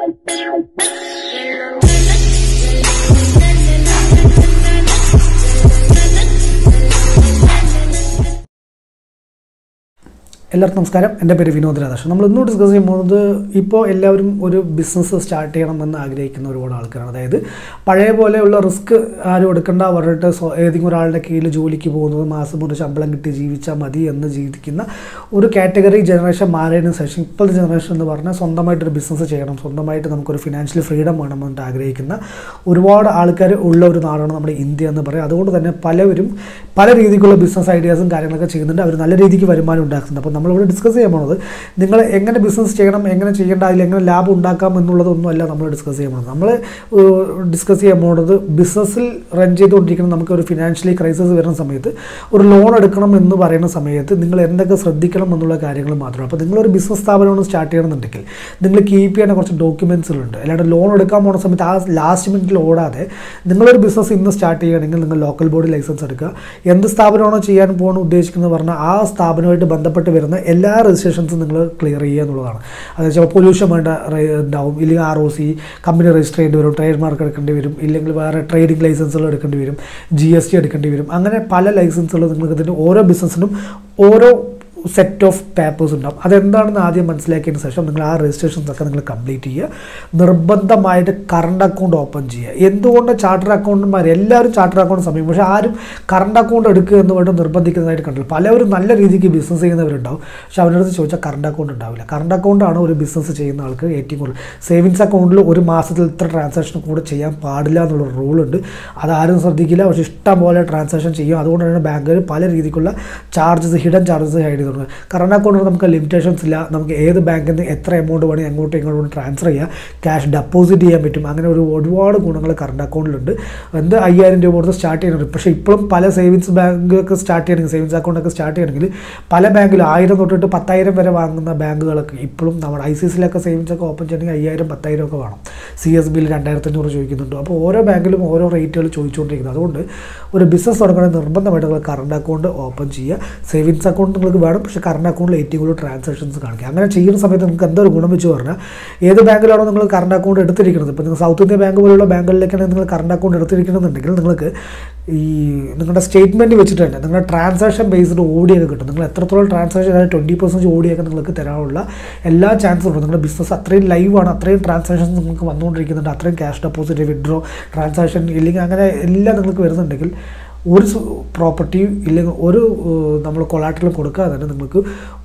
എല്ലാവർക്കും നമസ്കാരം എൻ്റെ പേര് വിനോദ് രാധാകൃഷ്ണൻ നമ്മൾ ഇന്ന് ഡിസ്കസ് ചെയ്യാൻ പോകുന്നത് ഇപ്പോൾ എല്ലാവരും ഒരു ബിസിനസ് സ്റ്റാർട്ട് ചെയ്യണമെന്ന് ആഗ്രഹിക്കുന്ന ഒരുപാട് ആൾക്കാരാണ് അതായത് പഴയ പോലെയുള്ള റിസ്ക് ആരും എടുക്കേണ്ട പറഞ്ഞിട്ട് സ്വ- ഏതെങ്കിലും ഒരാളുടെ കീഴിൽ ജോലിക്ക് പോകുന്നത് മാസം ഒരു ശമ്പളം കിട്ടി ജീവിച്ചാൽ മതി എന്ന് ജീവിക്കുന്ന ഒരു കാറ്റഗറി ജനറേഷൻ മാറിയതിനു ശേഷം ഇപ്പോഴത്തെ ജനറേഷൻ എന്ന് പറഞ്ഞാൽ സ്വന്തമായിട്ടൊരു ബിസിനസ് ചെയ്യണം സ്വന്തമായിട്ട് നമുക്കൊരു ഫിനാൻഷ്യൽ ഫ്രീഡം വേണമെന്ന് ആഗ്രഹിക്കുന്ന ഒരുപാട് ആൾക്കാർ ഉള്ള ഒരു നാടാണ് നമ്മുടെ ഇന്ത്യ എന്ന് പറയും അതുകൊണ്ട് തന്നെ പലവരും പല രീതിക്കുള്ള ബിസിനസ് ഐഡിയാസും കാര്യങ്ങളൊക്കെ ചെയ്യുന്നുണ്ട് അവർ നല്ല രീതിക്ക് വരുമാനം ഉണ്ടാക്കുന്നുണ്ട് അപ്പോൾ നമ്മളിവിടെ ഡിസ്കസ് ചെയ്യാൻ പോണത് നിങ്ങൾ എങ്ങനെ ബിസിനസ് ചെയ്യണം എങ്ങനെ ചെയ്യേണ്ട അതിൽ എങ്ങനെ ലാഭം ഉണ്ടാക്കാം എന്നുള്ളതൊന്നും അല്ല നമ്മൾ ഡിസ്കസ് ചെയ്യാൻ പോകുന്നത് നമ്മൾ ഡിസ്കസ് ചെയ്യാൻ പോകുന്നത് ബിസിനസ്സിൽ റൺ ചെയ്തുകൊണ്ടിരിക്കുന്ന നമുക്ക് ഒരു ഫിനാൻഷ്യലി ക്രൈസിസ് വരുന്ന സമയത്ത് ഒരു ലോൺ എടുക്കണം എന്ന് പറയുന്ന സമയത്ത് നിങ്ങൾ എന്തൊക്കെ ശ്രദ്ധിക്കണം എന്നുള്ള കാര്യങ്ങൾ മാത്രമാണ് അപ്പോൾ നിങ്ങളൊരു ബിസിനസ് സ്ഥാപനമാണ് സ്റ്റാർട്ട് ചെയ്യണമെന്നുണ്ടെങ്കിൽ നിങ്ങൾ കീപ്പ് ചെയ്യുന്ന കുറച്ച് ഡോക്യുമെൻസുകളുണ്ട് അല്ലാണ്ട് ലോൺ എടുക്കാൻ പോകുന്ന സമയത്ത് ആ ലാസ്റ്റ് മിനിറ്റിൽ ഓടാതെ നിങ്ങളൊരു ബിസിനസ് ഇന്ന് സ്റ്റാർട്ട് ചെയ്യുകയാണെങ്കിൽ നിങ്ങൾ ലോക്കൽ ബോഡി ലൈസൻസ് എടുക്കുക എന്ത് സ്ഥാപനമാണോ ചെയ്യാൻ പോകണം ഉദ്ദേശിക്കുന്നത് പറഞ്ഞാൽ ആ സ്ഥാപനമായിട്ട് ബന്ധപ്പെട്ട് വരുന്ന എല്ലാ രജിസ്ട്രേഷൻസും നിങ്ങൾ ക്ലിയർ ചെയ്യുക എന്നുള്ളതാണ് അതായത് ചിലപ്പോൾ പൊല്യൂഷൻ വേണ്ട റെ- ഉണ്ടാവും ഇല്ലെങ്കിൽ R O C company register ചെയ്യേണ്ടി വരും ട്രേഡ് മാർക്ക് എടുക്കേണ്ടി വരും ഇല്ലെങ്കിൽ വേറെ ട്രേഡിംഗ് ലൈസൻസുകൾ എടുക്കേണ്ടി വരും ജി എസ് ടി എടുക്കേണ്ടി വരും അങ്ങനെ പല ലൈസൻസുകൾ നിങ്ങൾക്ക് ഇതിൻ്റെ ഓരോ ബിസിനസ്സിനും ഓരോ സെറ്റ് ഓഫ് പേപ്പേഴ്സ് ഉണ്ടാവും അതെന്താണെന്ന് ആദ്യം മനസ്സിലാക്കിയതിന് ശേഷം നിങ്ങൾ ആ രജിസ്ട്രേഷൻസ് ഒക്കെ നിങ്ങൾ കംപ്ലീറ്റ് ചെയ്യുക നിർബന്ധമായിട്ട് കറണ്ട് അക്കൗണ്ട് ഓപ്പൺ ചെയ്യുക എന്തുകൊണ്ട് ചാർട്ടർ അക്കൗണ്ടന്മാർ എല്ലാവരും ചാർട്ടർ അക്കൗണ്ട് സമയം പക്ഷേ ആരും കറണ്ട് അക്കൗണ്ട് എടുക്കുക എന്ന് പറഞ്ഞ് നിർബന്ധിക്കുന്നതായിട്ട് കണ്ടില്ല പലവരും നല്ല രീതിക്ക് ബിസിനസ് ചെയ്യുന്നവരുണ്ടാവും പക്ഷെ അവരുടെ അടുത്ത് ചോദിച്ചാൽ കറണ്ട് അക്കൗണ്ട് ഉണ്ടാവില്ല കറണ്ട് അക്കൗണ്ടാണ് ഒരു ബിസിനസ് ചെയ്യുന്ന ആൾക്ക് ഏറ്റവും കൂടുതൽ സേവിങ്സ് അക്കൗണ്ടിൽ ഒരു മാസത്തിൽ ഇത്ര ട്രാൻസാക്ഷൻ കൂടെ ചെയ്യാൻ പാടില്ല എന്നുള്ള റൂളുണ്ട് അതാരും ശ്രദ്ധിക്കില്ല പക്ഷേ ഇഷ്ടം പോലെ ട്രാൻസാക്ഷൻ ചെയ്യും അതുകൊണ്ടാണ് ബാങ്കുകൾ പല രീതിക്കുള്ള ചാർജസ് ഹിഡൻ ചാർജസ് ഹൈഡ് ചെയ്തിട്ടുണ്ട് കറണ്ട് അക്കൗണ്ടിൽ നമുക്ക് ലിമിറ്റേഷൻസ് ഇല്ല നമുക്ക് ഏത് ബാങ്കിൽ നിന്ന് എത്ര എമൗണ്ട് വേണമെങ്കിൽ അങ്ങോട്ടും ഇങ്ങോട്ടും ട്രാൻസ്ഫർ ചെയ്യാം ക്യാഷ് ഡെപ്പോസിറ്റ് ചെയ്യാൻ പറ്റും അങ്ങനെ ഒരു ഒരുപാട് ഗുണങ്ങൾ കറണ്ട് അക്കൗണ്ടിലുണ്ട് എന്ത് അയ്യായിരം രൂപ കൊടുത്ത് സ്റ്റാർട്ട് ചെയ്യുന്നുണ്ട് പക്ഷേ ഇപ്പോഴും പല സേവിങ്സ് ബാങ്കൊക്കെ സ്റ്റാർട്ട് ചെയ്യണമെങ്കിൽ സേവിങ്സ് അക്കൗണ്ടൊക്കെ സ്റ്റാർട്ട് ചെയ്യണമെങ്കിൽ പല ബാങ്കിലും ആയിരം തൊട്ടിട്ട് പത്തായിരം വരെ വാങ്ങുന്ന ബാങ്കുകളൊക്കെ ഇപ്പോഴും നമ്മുടെ ഐ സി സിയിലൊക്കെ സേവിങ്സ് ഒക്കെ ഓപ്പൺ ചെയ്യണമെങ്കിൽ അയ്യായിരം പത്തായിരം ഒക്കെ വേണം സി എസ് ബിയിൽ രണ്ടായിരത്തി അഞ്ഞൂറ് ചോദിക്കുന്നുണ്ട് അപ്പോൾ ഓരോ ബാങ്കിലും ഓരോ റേറ്റുകൾ ചോദിച്ചുകൊണ്ടിരിക്കുന്നത് അതുകൊണ്ട് ഒരു ബിസിനസ് തുടങ്ങണമെങ്കിൽ നിർബന്ധമായിട്ട് നിങ്ങൾ കറണ്ട് അക്കൗണ്ട് ഓപ്പൺ ചെയ്യുക സേവിങ്സ് അക്കൗണ്ട് നിങ്ങൾക്ക് വേണം പക്ഷേ കറണ്ട് അക്കൗണ്ടിൽ ഏറ്റവും കൂടുതൽ ട്രാൻസാക്ഷൻസ് കാണിക്കുക അങ്ങനെ ചെയ്യുന്ന സമയത്ത് നിങ്ങൾക്ക് എന്തൊരു ഗുണം വെച്ച് പറഞ്ഞാൽ ഏത് ബാങ്കിലാണോ നിങ്ങൾ കറണ്ട് അക്കൗണ്ട് എടുത്തിരിക്കുന്നത് ഇപ്പോൾ നിങ്ങൾ സൗത്ത് ഇന്ത്യ ബാങ്ക് പോലുള്ള ബാങ്കുകളിലേക്കാണ് നിങ്ങൾ കറണ്ട് അക്കൗണ്ട് എടുത്തിരിക്കണമെന്നുണ്ടെങ്കിൽ നിങ്ങൾക്ക് ഈ നിങ്ങളുടെ സ്റ്റേറ്റ്മെൻറ്റ് വെച്ചിട്ട് തന്നെ നിങ്ങളുടെ ട്രാൻസാക്ഷൻ ബേസ്ഡ് ഓടിയൊക്കെ കിട്ടും നിങ്ങൾ എത്രത്തോളം ട്രാൻസാക്ഷൻ അതായത് ട്വൻറ്റി പെർസെൻറ്റ് ഓടിയൊക്കെ നിങ്ങൾക്ക് തരാനുള്ള എല്ലാ ചാൻസും ഉണ്ട് നിങ്ങളുടെ ബിസിനസ് അത്രയും ലൈവാണ് അത്രയും ട്രാൻസാക്ഷൻസ് നിങ്ങൾക്ക് വന്നുകൊണ്ടിരിക്കുന്നുണ്ട് അത്രയും ക്യാഷ് ഡെപ്പോസിറ്റ് വിഡ്രോ ട്രാൻസാക്ഷൻ ഇല്ലെങ്കിൽ അങ്ങനെ എല്ലാം നിങ്ങൾക്ക് വരുന്നുണ്ടെങ്കിൽ ഒരു പ്രോപ്പർട്ടി ഇല്ലെങ്കിൽ ഒരു നമ്മൾ കൊളാറ്ററിൽ കൊടുക്കാതെ തന്നെ നിങ്ങൾക്ക്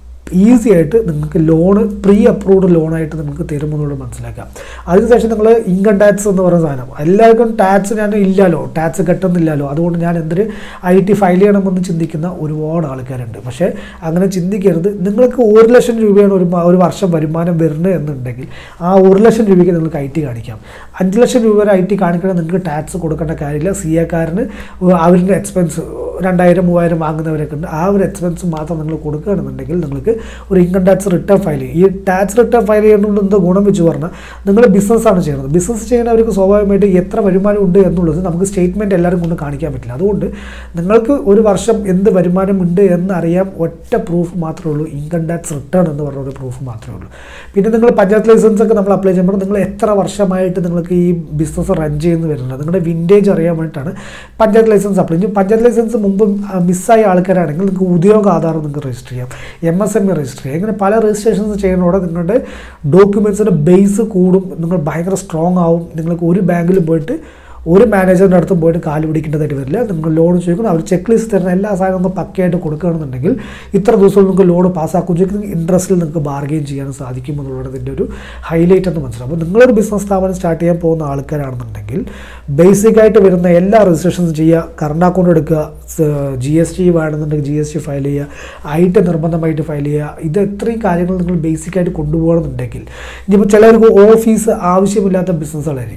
ഈസി ആയിട്ട് നിങ്ങൾക്ക് ലോണ് പ്രീ അപ്രൂവ്ഡ് ലോണായിട്ട് നിങ്ങൾക്ക് തരുമെന്നുള്ളത് മനസ്സിലാക്കാം അതിനുശേഷം നിങ്ങൾ ഇൻകം ടാക്സ് എന്ന് പറയുന്ന സാധനം എല്ലാവർക്കും ടാക്സ് ഞാൻ ഇല്ലല്ലോ ടാക്സ് കെട്ടുന്നില്ലല്ലോ അതുകൊണ്ട് ഞാൻ എന്തൊരു ഐ ടി ഫയൽ ചെയ്യണമെന്ന് ചിന്തിക്കുന്ന ഒരുപാട് ആൾക്കാരുണ്ട് പക്ഷേ അങ്ങനെ ചിന്തിക്കരുത് നിങ്ങൾക്ക് ഒരു ലക്ഷം രൂപയാണ് ഒരു മ- ഒരു വർഷം വരുമാനം വരുന്നത് എന്നുണ്ടെങ്കിൽ ആ ഒരു ലക്ഷം രൂപയ്ക്ക് നിങ്ങൾക്ക് ഐ ടി കാണിക്കാം അഞ്ച് ലക്ഷം രൂപ വരെ ഐ ടി കാണിക്കണം നിങ്ങൾക്ക് ടാക്സ് കൊടുക്കേണ്ട കാര്യമില്ല സി എക്കാരന് അവരുടെ എക്സ്പെൻസ് രണ്ടായിരം മൂവായിരം വാങ്ങുന്നവരൊക്കെ ഉണ്ട് ആ ഒരു എക്സ്പെൻസ് മാത്രം നിങ്ങൾ കൊടുക്കുകയാണെന്നുണ്ടെങ്കിൽ നിങ്ങൾക്ക് ഒരു ഇൻകം ടാക്സ് റിട്ടേൺ ഫയൽ ചെയ്യും ഈ ടാക്സ് റിട്ടേൺ ഫയൽ ചെയ്യുന്നതുകൊണ്ട് എന്തോ ഗുണം വെച്ച് പറഞ്ഞാൽ നിങ്ങൾ ബിസിനസ്സാണ് ചെയ്യുന്നത് ബിസിനസ് ചെയ്യുന്നവർക്ക് സ്വാഭാവികമായിട്ട് എത്ര വരുമാനം ഉണ്ട് എന്നുള്ളത് നമുക്ക് സ്റ്റേറ്റ്മെൻറ്റ് എല്ലാവരും കൊണ്ട് കാണിക്കാൻ പറ്റില്ല അതുകൊണ്ട് നിങ്ങൾക്ക് ഒരു വർഷം എന്ത് വരുമാനം ഉണ്ട് എന്നറിയാൻ ഒറ്റ പ്രൂഫ് മാത്രമേ ഉള്ളൂ ഇൻകം ടാക്സ് റിട്ടേൺ എന്ന് പറഞ്ഞ ഒരു പ്രൂഫ് മാത്രമേ ഉള്ളൂ പിന്നെ നിങ്ങൾ പഞ്ചായത്ത് ലൈസൻസ് ഒക്കെ നമ്മൾ അപ്ലൈ ചെയ്യുമ്പോൾ നിങ്ങൾ എത്ര വർഷമായിട്ട് നിങ്ങൾക്ക് ഈ ബിസിനസ് റൺ ചെയ്യുന്നു വരുന്നത് നിങ്ങളുടെ വിൻറ്റേജ് അറിയാൻ വേണ്ടിയിട്ടാണ് പഞ്ചായത്ത് ലൈസൻസ് അപ്ലൈ ചെയ്യും പഞ്ചായത്ത് ലൈസൻസ് മുമ്പ് മിസ്സായ ആൾക്കാരാണെങ്കിൽ നിങ്ങൾക്ക് ഉദ്യോഗ ആധാരം നിങ്ങൾക്ക് രജിസ്റ്റർ ചെയ്യാം M S M E register ചെയ്യാം ഇങ്ങനെ പല രജിസ്ട്രേഷൻസ് ചെയ്യുന്നതോടെ നിങ്ങളുടെ ഡോക്യുമെൻസിൻ്റെ ബേസ് കൂടും നിങ്ങൾ ഭയങ്കര സ്ട്രോങ് ആവും നിങ്ങൾക്ക് ഒരു ബാങ്കിൽ പോയിട്ട് ഒരു മാനേജറിൻ്റെ അടുത്തും പോയിട്ട് കാല് പിടിക്കേണ്ടതായിട്ട് വരില്ല നിങ്ങൾ ലോൺ ചോദിക്കണം അവർ ചെക്ക് ലിസ്റ്റ് തരുന്ന എല്ലാ സാധനവും പക്കയായിട്ട് കൊടുക്കുകയാണെന്നുണ്ടെങ്കിൽ ഇത്ര ദിവസം നിങ്ങൾക്ക് ലോൺ പാസ്സാക്കും ചോദിക്കും ഇൻട്രസ്റ്റിൽ നിങ്ങൾക്ക് ബാർഗെയിൻ ചെയ്യാൻ സാധിക്കും എന്നുള്ളത് ഇതിൻ്റെ ഒരു ഹൈലൈറ്റ് എന്ന് മനസ്സിലാവും അപ്പോൾ നിങ്ങളൊരു ബിസിനസ് സ്ഥാപനം സ്റ്റാർട്ട് ചെയ്യാൻ പോകുന്ന ആൾക്കാരാണെന്നുണ്ടെങ്കിൽ ബേസിക് ആയിട്ട് വരുന്ന എല്ലാ രജിസ്ട്രേഷൻസും ചെയ്യുക കറണ്ട് അക്കൗണ്ട് എടുക്കുക ജി എസ് ടി വേണമെന്നുണ്ടെങ്കിൽ ജി എസ് ടി ഫയൽ ചെയ്യുക ഐ ടി നിർബന്ധമായിട്ട് ഫയൽ ചെയ്യുക ഇത് ഇത്രയും കാര്യങ്ങൾ നിങ്ങൾ ബേസിക് ആയിട്ട് കൊണ്ടുപോകണമെന്നുണ്ടെങ്കിൽ ഇനിയിപ്പോൾ ചിലർക്ക് ഓഫീസ് ആവശ്യമില്ലാത്ത ബിസിനസ്സുകളായിരിക്കും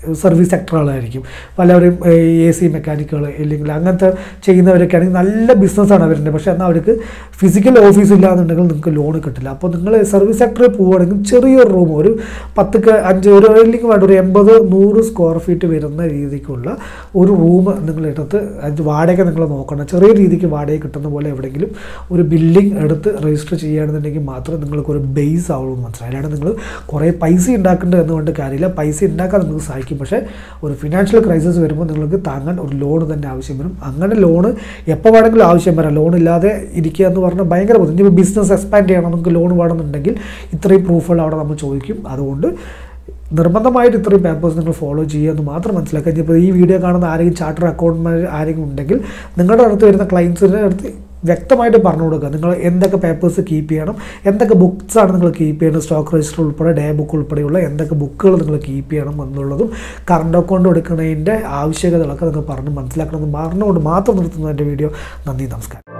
സർവീസ് സെക്ടറുകളായിരിക്കും പലവരും എ സി മെക്കാനിക്കുകൾ ഇല്ലെങ്കിൽ അങ്ങനത്തെ ചെയ്യുന്നവരൊക്കെ ആണെങ്കിൽ നല്ല ബിസിനസ്സാണ് അവരുടെ പക്ഷേ എന്നാൽ അവർക്ക് ഫിസിക്കൽ ഓഫീസ് ഇല്ലാന്നുണ്ടെങ്കിൽ നിങ്ങൾക്ക് ലോൺ കിട്ടില്ല അപ്പോൾ നിങ്ങൾ സർവീസ് സെക്ടറിൽ പോവുകയാണെങ്കിൽ ചെറിയൊരു റൂം ഒരു പത്ത് അഞ്ച് ഒരു അല്ലെങ്കിൽ വേണ്ട ഒരു എൺപത് നൂറ് സ്ക്വയർ ഫീറ്റ് വരുന്ന രീതിക്കുള്ള ഒരു റൂം നിങ്ങൾ എടുത്ത് അത് വാടക നിങ്ങൾ നോക്കണം ചെറിയ രീതിക്ക് വാടക കിട്ടുന്ന പോലെ എവിടെയെങ്കിലും ഒരു ബിൽഡിംഗ് എടുത്ത് രജിസ്റ്റർ ചെയ്യുകയാണെന്നുണ്ടെങ്കിൽ മാത്രമേ നിങ്ങൾക്ക് ഒരു ബേസ് ആവുള്ളൂ മനസ്സിലായി അല്ലാണ്ട് നിങ്ങൾ കുറേ പൈസ ഉണ്ടാക്കേണ്ടത് എന്നുകൊണ്ട് കാര്യമില്ല പൈസ ഉണ്ടാക്കാൻ നിങ്ങൾക്ക് സഹായിക്കും പക്ഷേ ഒരു ഫിനാൻഷ്യൽ ക്രൈസിസ് വരുമ്പോൾ നിങ്ങൾക്ക് താങ്ങാൻ ഒരു ലോൺ തന്നെ ആവശ്യം വരും അങ്ങനെ ലോണ് എപ്പോൾ വേണമെങ്കിലും ആവശ്യം വരാം ലോൺ ഇല്ലാതെ ഇരിക്കുക എന്ന് പറഞ്ഞാൽ ഭയങ്കര ബുദ്ധിമുട്ട് ഇപ്പോൾ ബിസിനസ് എക്സ്പാൻഡ് ചെയ്യണം നമുക്ക് ലോൺ വേണമെന്നുണ്ടെങ്കിൽ ഇത്രയും പ്രൂഫുകൾ അവിടെ നമ്മൾ ചോദിക്കും അതുകൊണ്ട് നിർബന്ധമായിട്ട് ഇത്രയും പേപ്പേഴ്സ് നിങ്ങൾ ഫോളോ ചെയ്യുക എന്ന് മാത്രം മനസ്സിലാക്കുക ഇനിയിപ്പോൾ ഈ വീഡിയോ കാണുന്ന ആരെങ്കിലും ചാർട്ടർ അക്കൗണ്ട്മാർ ആരെങ്കിലും ഉണ്ടെങ്കിൽ നിങ്ങളുടെ അടുത്ത് വരുന്ന ക്ലയൻസിൻ്റെ അടുത്ത് വ്യക്തമായിട്ട് പറഞ്ഞു കൊടുക്കുക നിങ്ങൾ എന്തൊക്കെ പേപ്പേഴ്സ് കീപ്പ് ചെയ്യണം എന്തൊക്കെ ബുക്സ് ആണ് നിങ്ങൾ കീപ്പ് ചെയ്യേണ്ടത് സ്റ്റോക്ക് രജിസ്റ്റർ ഉൾപ്പെടെ ഡേ ബുക്ക് ഉൾപ്പെടെയുള്ള എന്തൊക്കെ ബുക്കുകൾ നിങ്ങൾ കീപ്പ് ചെയ്യണം എന്നുള്ളതും കറണ്ട് അക്കൗണ്ട് എടുക്കുന്നതിൻ്റെ ആവശ്യകതകളൊക്കെ നിങ്ങൾ പറഞ്ഞ് മനസ്സിലാക്കണം എന്ന് പറഞ്ഞുകൊണ്ട് മാത്രം നിർത്തുന്നു എൻ്റെ വീഡിയോ നന്ദി നമസ്കാരം